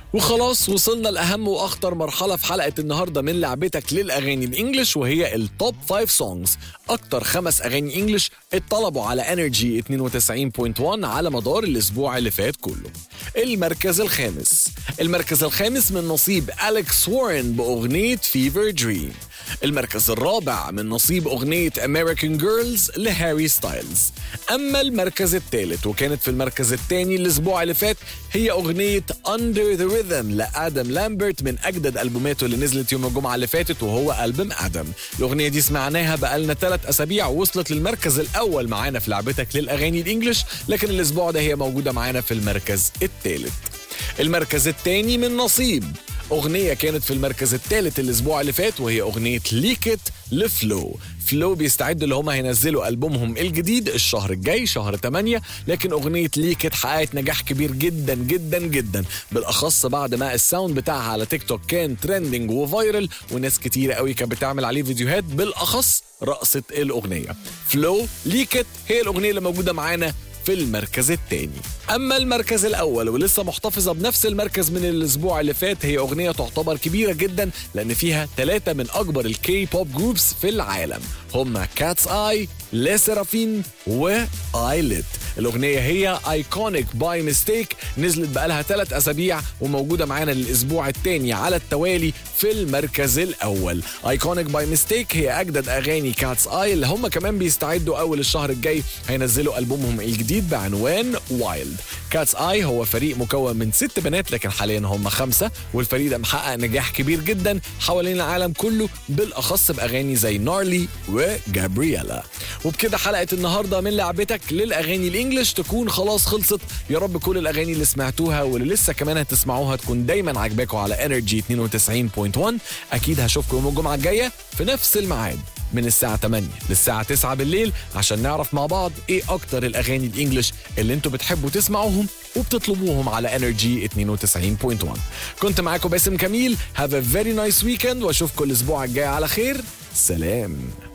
وخلاص وصلنا لأهم وأخطر مرحلة في حلقة النهاردة من لعبتك للأغاني الإنجليش وهي التوب 5 سونجز أكتر خمس أغاني إنجليش اتطلبوا على انرجي 92.1 على مدار الأسبوع اللي فات كله المركز الخامس المركز الخامس من نصيب أليكس وارن بأغنية فيفر دريم المركز الرابع من نصيب أغنية American Girls لهاري ستايلز أما المركز الثالث وكانت في المركز الثاني الأسبوع اللي فات هي أغنية Under the Rhythm لآدم لامبرت من أجدد ألبوماته اللي نزلت يوم الجمعة اللي فاتت وهو ألبوم آدم الأغنية دي سمعناها بقالنا ثلاث أسابيع ووصلت للمركز الأول معانا في لعبتك للأغاني الإنجليش لكن الأسبوع ده هي موجودة معانا في المركز الثالث المركز الثاني من نصيب أغنية كانت في المركز الثالث الأسبوع اللي فات وهي أغنية ليكت لفلو فلو بيستعدوا اللي هم هينزلوا ألبومهم الجديد الشهر الجاي شهر 8 لكن أغنية ليكت حققت نجاح كبير جدا جدا جدا بالأخص بعد ما الساوند بتاعها على تيك توك كان ترندنج وفايرل وناس كتيرة قوي كانت بتعمل عليه فيديوهات بالأخص رقصة الأغنية فلو ليكت هي الأغنية اللي موجودة معانا في المركز الثاني اما المركز الاول ولسه محتفظه بنفس المركز من الاسبوع اللي فات هي اغنيه تعتبر كبيره جدا لان فيها ثلاثه من اكبر الكي بوب جروبس في العالم هم كاتس اي لسرافين وايلت الاغنيه هي ايكونيك باي ميستيك نزلت بقالها ثلاث اسابيع وموجوده معانا للاسبوع الثاني على التوالي في المركز الاول ايكونيك باي ميستيك هي اجدد اغاني كاتس اي اللي هم كمان بيستعدوا اول الشهر الجاي هينزلوا البومهم الجديد بعنوان وايلد كاتس اي هو فريق مكون من ست بنات لكن حاليا هم خمسه والفريق ده محقق نجاح كبير جدا حوالين العالم كله بالاخص باغاني زي نارلي وجابرييلا وبكده حلقه النهارده من لعبتك للاغاني الانجليش تكون خلاص خلصت يا رب كل الاغاني اللي سمعتوها واللي لسه كمان هتسمعوها تكون دايما عاجباكم على انرجي 92.1 اكيد هشوفكم يوم الجمعه الجايه في نفس الميعاد من الساعة 8 للساعة 9 بالليل عشان نعرف مع بعض ايه اكتر الاغاني الانجليش اللي انتوا بتحبوا تسمعوهم وبتطلبوهم على انرجي 92.1 كنت معاكم باسم كميل have a very nice weekend واشوفكم الاسبوع الجاي على خير سلام